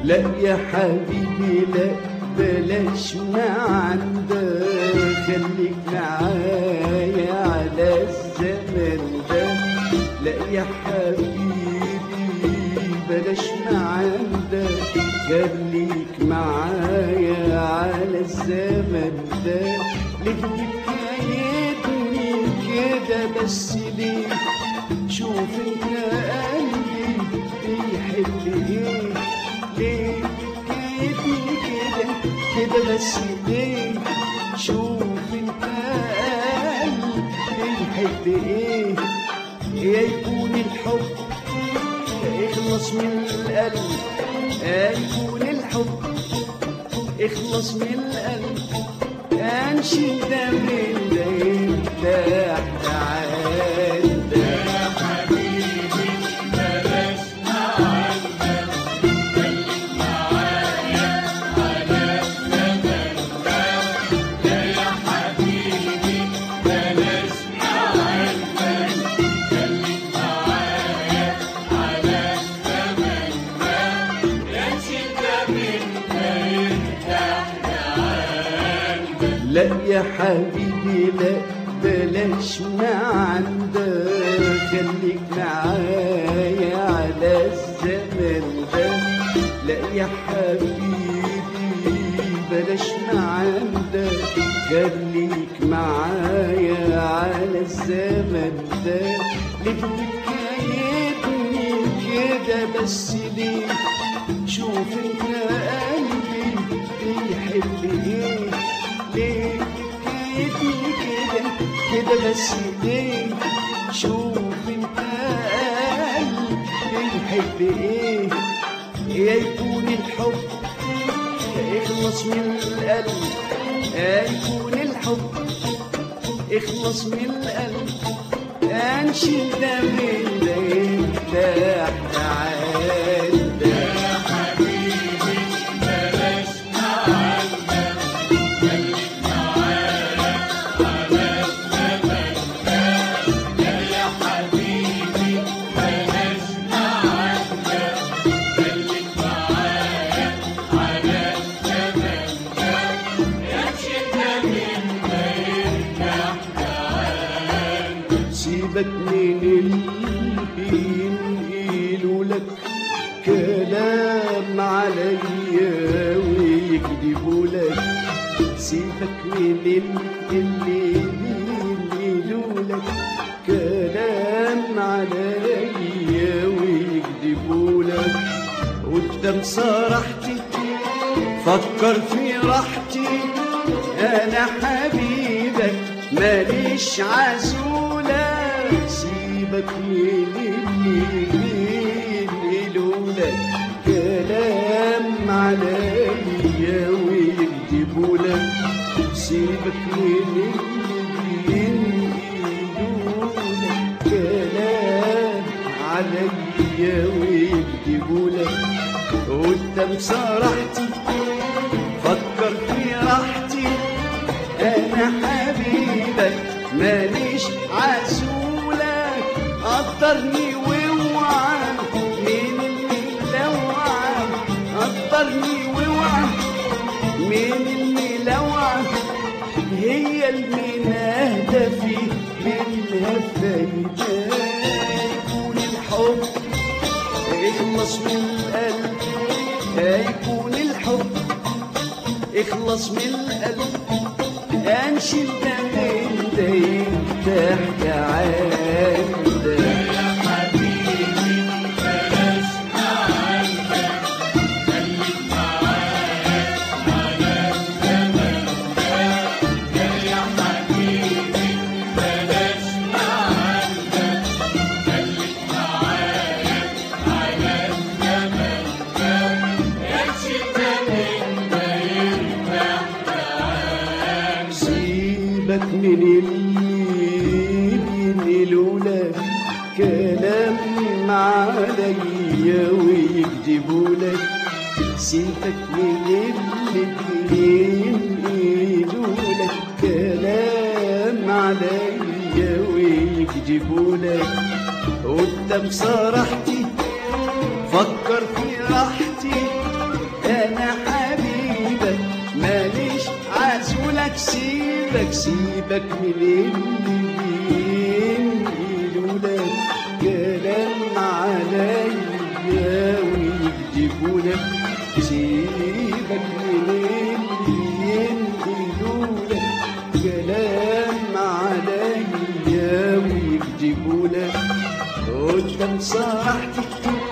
لا يا حبيبي لا بلاش ما عندك خليك معايا على الزمن ده لا يا حبيبي بلاش ما عندك خليك معايا على الزمن ده ليه بتكايدني كده بس ليه شوف انت قلبي بيحب ايه ليه بتكايدني كده كده بس ليه شوف انت قلبي بيحب ايه يا يكون الحب اخلص من القلب يا يكون الحب اخلص من القلب انشد ده من ده يرتاح تعال ده لا يا حبيبي لا بلاش ما عندك خليك معايا على الزمن ده لا يا حبيبي بلاش ما عندك خليك معايا على الزمن ده ليه بتكايدني كده بس ليه شوف انت قلبي بيحب ايه ليه بتكيدني كده كده بس ليه شوف انت قلبي بيحب ايه يا يكون الحب اخلص من القلب يا يكون الحب اخلص من القلب انشد ده من ده يرتاح تعال ده سيبك من اللي ينقلوا لك كلام عليا ويكذبوا لك سيبك من اللي ينقلوا لك كلام عليا ويكذبوا لك قدام صراحتي فكر في راحتي انا حبيبك ماليش عزولة سيبك من اللي يقولولك كلام عليا ويكذبولك سيبك من اللي يقولولك كلام عليا ويكذبولك قدام صراحتي فكر في راحتي انا حبيبك ماليش عزولك قدرني واوعى مين اللي لوعى قدرني واوعى مين اللي لوعى هي المناهدة في منها فايدة يكون الحب اخلص من القلب هيكون الحب اخلص من القلب انشد ده من ده يرتاح يا عالده سيبك من اللي بينقلوا لك كلام عليا ويكذبوا لك سيبك من اللي بينقلوا لك كلام عليا ويكذبوا لك قدام صراحتي فكر في راحتي سيبك سيبك من اللي ينقلوا لك كلام عليا ويكذبوا لك سيبك من اللي ينقلوا لك كلام عليا ويكذبوا لك قدام صراحتي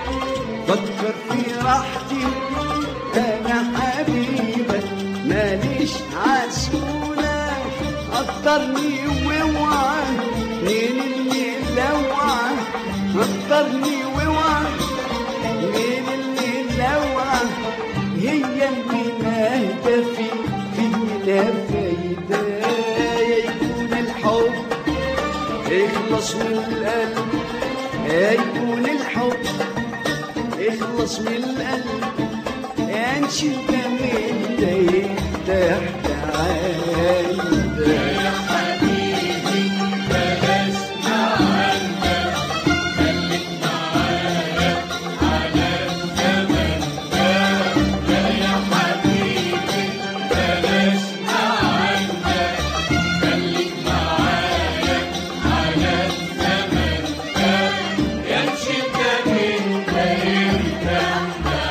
فكر في راحتي انا حبيبك ماليش عسولة قدرني واوعى مين اللي لوعى قدرني واوعى مين اللي لوعى هي اللي ناهدة في فينا فايدة يكون الحب اخلص من القلب يكون الحب اخلص من القلب انشد من دايك تحت عندك يا حبيبي بلاش معانا خليك معايا على الزمن ده يا حبيبي بلاش معانا خليك معايا على الزمن ده ينشد انت يرتاح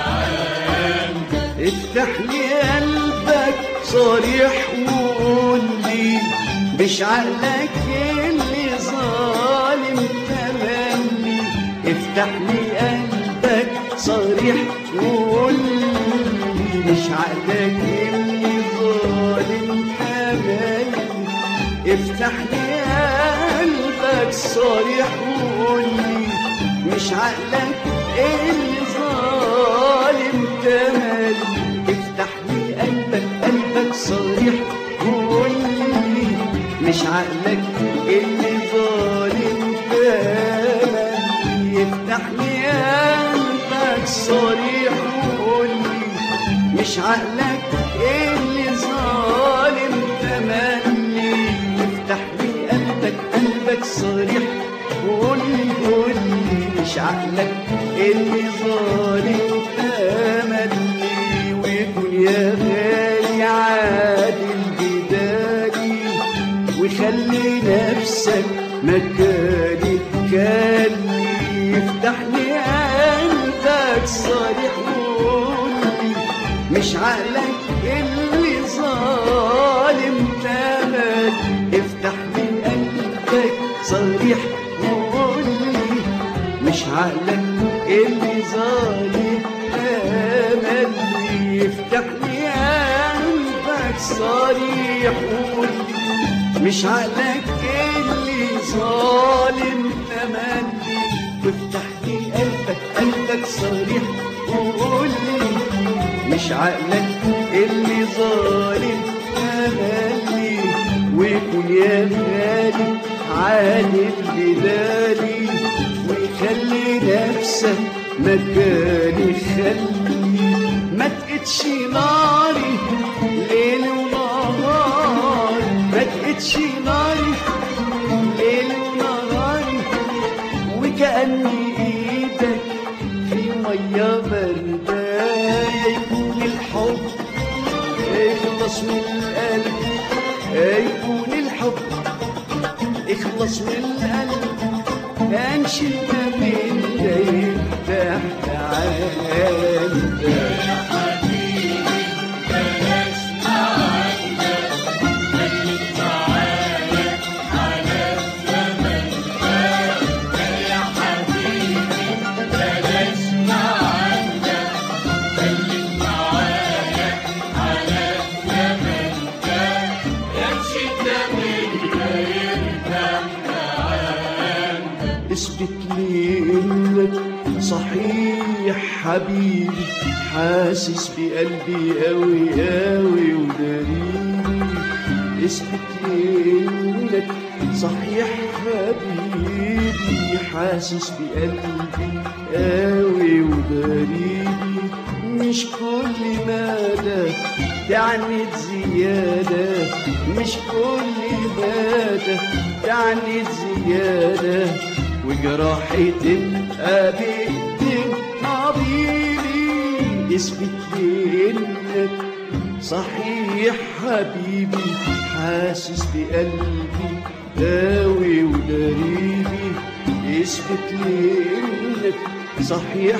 معانا افتح لي قلبك صريح وقول لي مش عقلك اللي ظالم تملي افتح لي قلبك صريح وقول لي مش عقلك اللي ظالم تملي افتح لي قلبك صريح وقول لي مش عقلك اللي ظالم تملي افتح لي قلبك قلبك صريح وقول لي مش عقلك اللي ظالم تملي افتح لي قلبك صريح وقول لي مش عقلك اللي ظالم تملي افتح لي قلبك قلبك صريح وقول لي قول لي مش عقلك اللي ظالم تملي ويكون يا غالي عادل بدالي وخلي نفسك مكاني كاني افتح لي قلبك صريح وقول لي مش عقلك اللي ظالم تمل افتح لي قلبك صريح وقول لي مش عقلك اللي ظالم تمل افتح لي قلبك صريح وقول لي مش عقلك اللي ظالم تملي وافتح لي قلبك قلبك صريح وقول لي مش عقلك اللي ظالم تملي ويكون يا غالي عالي بدالي ويخلي نفسك مكاني خلي ما تقتش ناري ليل ونهار ما تقتش ناري ليل ونهاري وكأني ايدك في مية باردة يكون الحب يخلص من القلب يكون الحب اخلص من القلب انشد من دايك تحت عندك يا حبيبي بلاش معانا خليك معايا على الزمن ده يا حبيبي بلاش معانا خليك معايا على الزمن ده ينشد من يرتاح معانا اثبت لي انك صحيح حبيبي حاسس بقلبي قوي قوي وداريني اثبت لي انك صحيح حبيبي حاسس بقلبي قوي وداريني مش كل مدى تعنت زيادة مش كل مدى تعنت زيادة وجراحي تبقى بإيدين حبيبي اثبت لي انك صحيح حبيبي حاسس بقلبي داوي ودريبي يثبت لي انك صحيح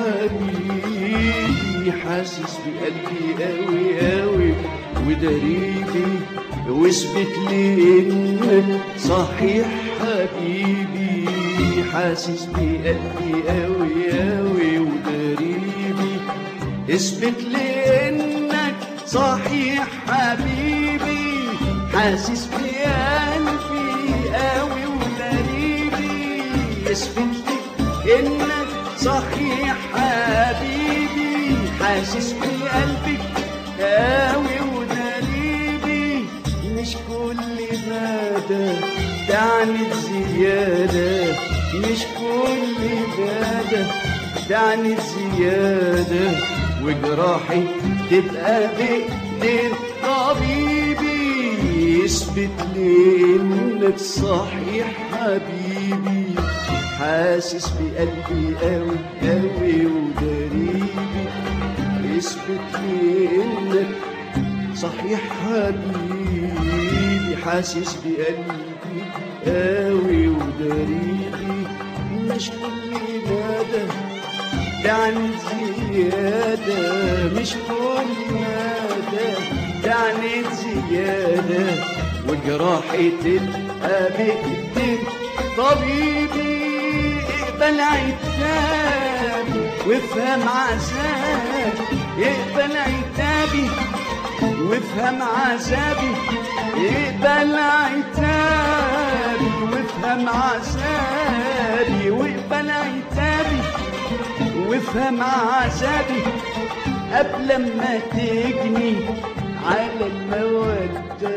حبيبي حاسس بقلبي قوي قوي ودريبي واثبت لي انك صحيح حبيبي حاسس بقلبي قوي قوي ودريبي اثبت لي انك صحيح حبيبي حاسس بقلبي قوي ودريبي اثبت لي انك صحيح حبيبي حاسس بقلبي قوي ودريبي مش كل مدى تعني زيادة مش كل مدى تعني زيادة وجراحي تبقى بإيدين طبيبي يثبت لي إنك صحيح حبيبي حاسس بقلبي قوي قوي ودريبي يثبت لي إنك صحيح حبيبي حاسس بقلبي قوي ودريبي مش كل مدى تعني زيادة مش كل مدى تعني زيادة وجراحي تبقى بإيدين طبيبي اقبل عتابي وافهم عذابي اقبل عتابي وافهم عذابي اقبل عتابي وافهم عذابي واقبل عتابي وافهم عذابي قبل ما تجني على المودة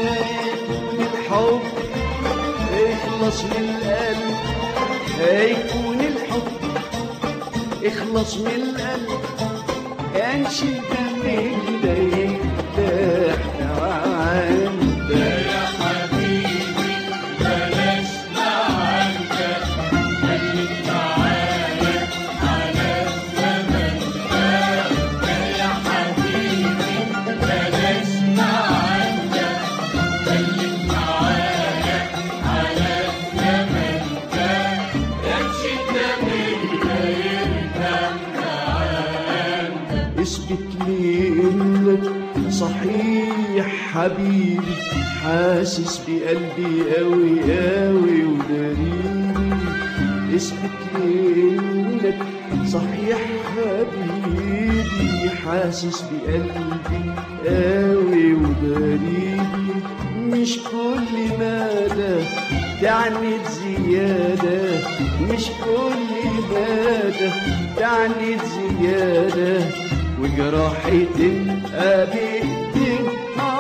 الحب اخلص من القلب هيكون الحب اخلص من القلب كانش دمك ده يفتح عندك يا حبيبي بلاش معاك خليك معايا على الزمن ده يا حبيبي بلاش معاك خليك معايا على الزمن ده يمشي الدم ده يركب معاك اثبت لي انك صحيح حبيبي حاسس بقلبي قوي قوي ودريبي اثبت لي انك صحيح حبيبي حاسس بقلبي قوي ودريبي مش كل مدى تعني زيادة مش كل مدى تعني زيادة وجراحي تبقى بإيدين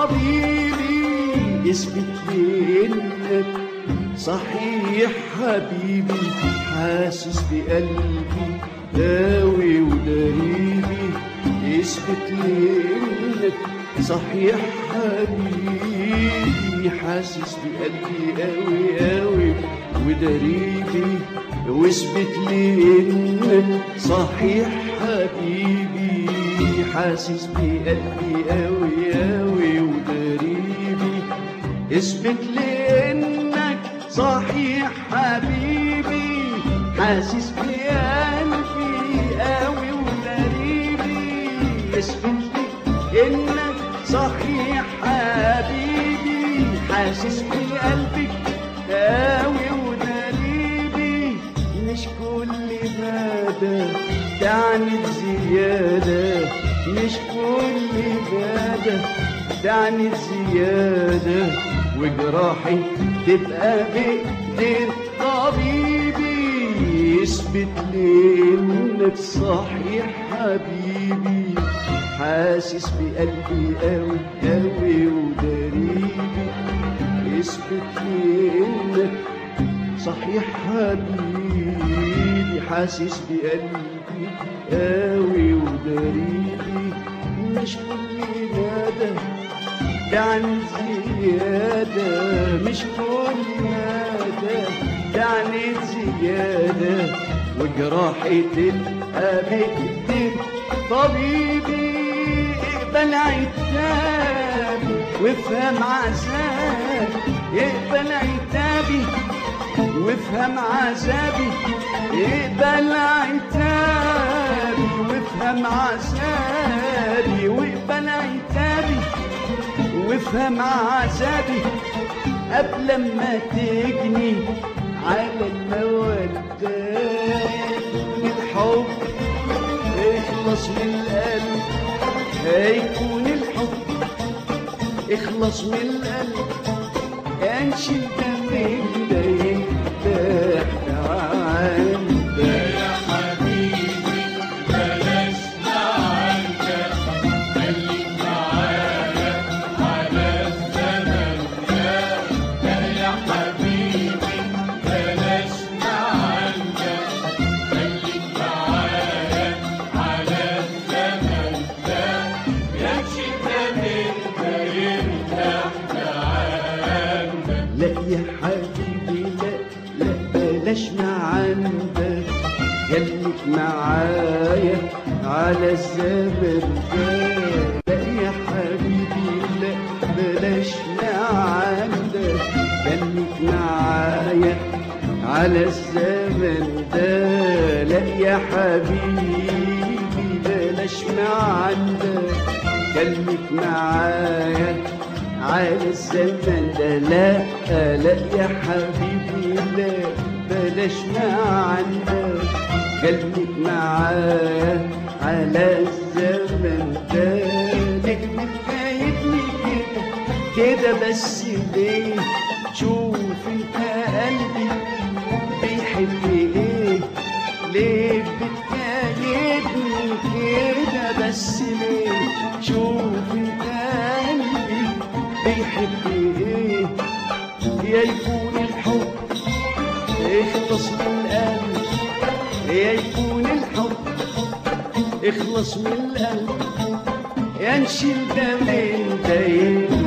حبيبي اثبت لي انك صحيح حبيبي حاسس بقلبي داوي ودريبي اثبت لي انك صحيح حبيبي حاسس بقلبي قوي قوي ودريبي واثبت لي انك صحيح حبيبي حاسس بقلبي قوي قوي ودريبي اثبت لي انك صحيح حبيبي حاسس بقلبي قوي ودريبي اثبت لي انك صحيح حبيبي حاسس بقلبك قوي ودريبي مش كل مدى تعني زيادة مش كل مدى تعني زيادة وجراحي تبقى بإيدين طبيبي يثبت لي إنك صحيح حبيبي حاسس بقلبي قوي قوي ودريبي يثبت لي إنك صحيح حبيبي حاسس بقلبي قوي ودريبي مش كل مدى تعني زيادة مش كل مدى تعني زيادة وجراحي تبقى بإيدين طبيبي يقبل عتابي وافهم عذابي يقبل عتابي وافهم عذابي اقبل عتابي وافهم عذابي واقبل عتابي وافهم عذابي قبل ما تجني على المودة الحب اخلص من القلب هيكون الحب اخلص من القلب انشي من ده يفتح عندك يا حبيبي بلاش معاك خليك معايا على الزمن ده يا حبيبي بلاش معاك خليك معايا على الزمن ده يا شتا من يرتاح عندك لا يا حبيبي لا لا بلاش ما عندك خليك معايا على الزمن ده لا يا حبيبي لا بلاش ما عندك خليك معايا على الزمن ده لا يا حبيبي بلاش ما عندك خليك معايا على الزمن ده لا لا يا حبيبي لا بلاش ما عندك قلبك معايا على الزمن ده ليه بتفايتني كده كده بس ليه شوف انت قلبي بيحب ايه ليه بتكايدني كده بس ليه شوف انت قلبي بيحب ايه يا يكون الحب اخلص من القلب يا يكون الحب اخلص من القلب يا نشيل ده من ده